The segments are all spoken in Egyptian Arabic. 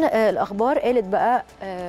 الاخبار قالت بقى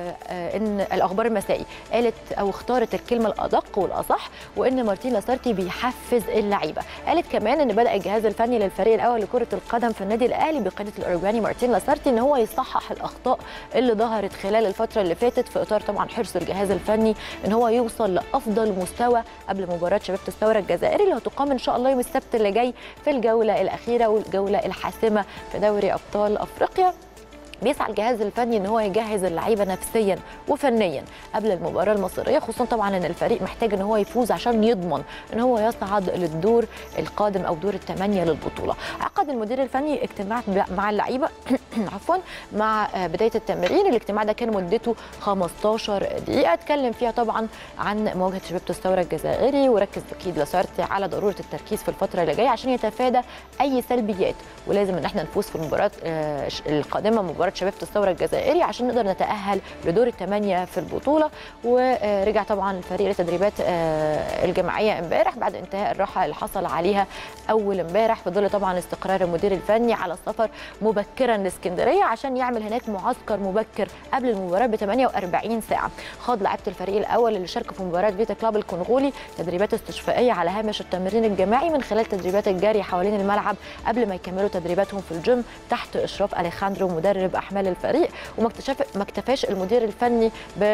ان الاخبار المسائي قالت او اختارت الكلمه الادق والاصح وان مارتين لاسارتي بيحفز اللعيبه قالت كمان ان بدا الجهاز الفني للفريق الاول لكره القدم في النادي الاهلي بقياده الاوروجواني مارتين لاسارتي ان هو يصحح الاخطاء اللي ظهرت خلال الفتره اللي فاتت في اطار طبعا حرص الجهاز الفني ان هو يوصل لافضل مستوى قبل مباراه شباب الثوره الجزائري اللي هتقام ان شاء الله يوم السبت اللي جاي في الجوله الاخيره والجوله الحاسمه في دوري ابطال افريقيا بيسعى الجهاز الفني ان هو يجهز اللعيبه نفسيا وفنيا قبل المباراه المصريه خصوصا طبعا ان الفريق محتاج ان هو يفوز عشان يضمن ان هو يصعد للدور القادم او دور الثمانيه للبطوله عقد المدير الفني اجتماع مع اللعيبه عفوا مع بدايه التمرين الاجتماع ده كان مدته 15 دقيقه اتكلم فيها طبعا عن مواجهه شباب الثوره الجزائري وركز اكيد لاسارتي على ضروره التركيز في الفتره اللي جايه عشان يتفادى اي سلبيات ولازم ان احنا نفوز في المباراه القادمه مباراه شباب الثوره الجزائري عشان نقدر نتاهل لدور الثمانيه في البطوله ورجع طبعا الفريق لتدريبات الجماعيه امبارح بعد انتهاء الراحه اللي حصل عليها اول امبارح في ظل طبعا استقرار المدير الفني على السفر مبكرا لاسكندريه عشان يعمل هناك معسكر مبكر قبل المباراه ب 48 ساعه خاض لعيبه الفريق الاول اللي شاركوا في مباراه فيتا كلاب الكونغولي تدريبات استشفائيه على هامش التمرين الجماعي من خلال تدريبات الجري حوالين الملعب قبل ما يكملوا تدريباتهم في الجيم تحت اشراف اليخاندرو مدرب احمال الفريق وما ما اكتفاش المدير الفني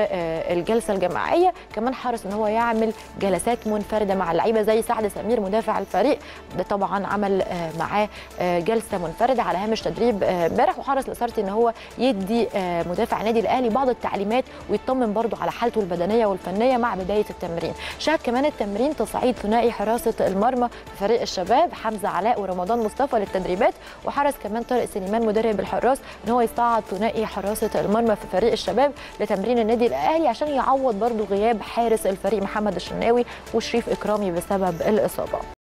بالجلسه الجماعيه كمان حرص ان هو يعمل جلسات منفرده مع اللعيبه زي سعد سمير مدافع الفريق ده طبعا عمل معاه جلسه منفرده على هامش تدريب امبارح وحرص لاسارتي ان هو يدي مدافع النادي الاهلي بعض التعليمات ويطمن برضه على حالته البدنيه والفنيه مع بدايه التمرين شهد كمان التمرين تصعيد ثنائي حراسه المرمى في فريق الشباب حمزه علاء ورمضان مصطفى للتدريبات وحرص كمان طارق سليمان مدرب الحراس ان هو يصعد ثنائي حراسه المرمى في فريق الشباب لتمرين النادي الاهلي عشان يعوض برضه غياب حارس الفريق محمد الشناوي وشريف اكرامي بسبب الاصابه